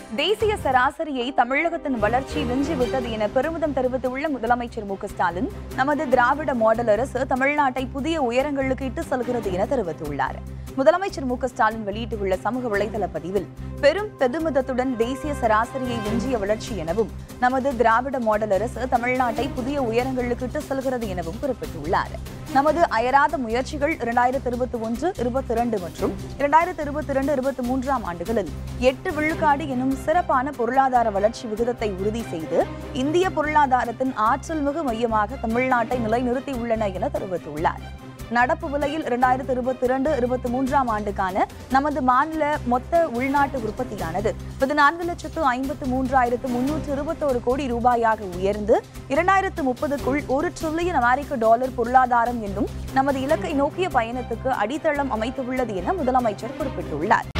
தேசிய சராசரியை தமிழகத்தின் வளர்ச்சி விஞ்சிவிட்டது என பெருமிதம் தெரிவித்துள்ள முதலமைச்சர் மு க ஸ்டாலின் நமது திராவிட மாடல் அரசு தமிழ்நாட்டை புதிய உயரங்களுக்கு இட்டு செல்கிறது என தெரிவித்துள்ளார் முதலமைச்சர் மு க ஸ்டாலின் வெளியிட்டுள்ள சமூக வலைதள பதிவில் பெரும் பெருமிதத்துடன் தேசிய சராசரியை விஞ்சிய வளர்ச்சி எனவும் நமது திராவிட மாடல் அரசு தமிழ்நாட்டை புதிய உயரங்களுக்கு இட்டு செல்கிறது எனவும் குறிப்பிட்டுள்ளார் நமது அயராத முயற்சிகள் இரண்டாயிரத்தி இருபத்தி ஒன்று இருபத்தி இரண்டு மற்றும் இரண்டாயிரத்தி இருபத்தி இரண்டு இருபத்தி மூன்றாம் ஆண்டுகளில் எட்டு விழுக்காடு எனும் சிறப்பான பொருளாதார வளர்ச்சி விகிதத்தை உறுதி செய்து இந்திய பொருளாதாரத்தின் ஆற்றல் மிகு மையமாக தமிழ்நாட்டை நிலைநிறுத்தியுள்ளன என தெரிவித்துள்ளார் நடப்பு விலையில் இரண்டாயிரத்தி இருபத்தி இரண்டு இருபத்தி மூன்றாம் ஆண்டுக்கான நமது மாநில மொத்த உள்நாட்டு உற்பத்தியானது பதினான்கு லட்சத்து ஐம்பத்து மூன்றாயிரத்து முன்னூற்று இருபத்தோரு கோடி ரூபாயாக உயர்ந்து இரண்டாயிரத்து முப்பதுக்குள் ஒரு ட்ரில்லியன் அமெரிக்க டாலர் பொருளாதாரம் என்னும் நமது இலக்கை நோக்கிய பயணத்துக்கு அடித்தளம் அமைத்துள்ளது என முதலமைச்சர் குறிப்பிட்டுள்ளார்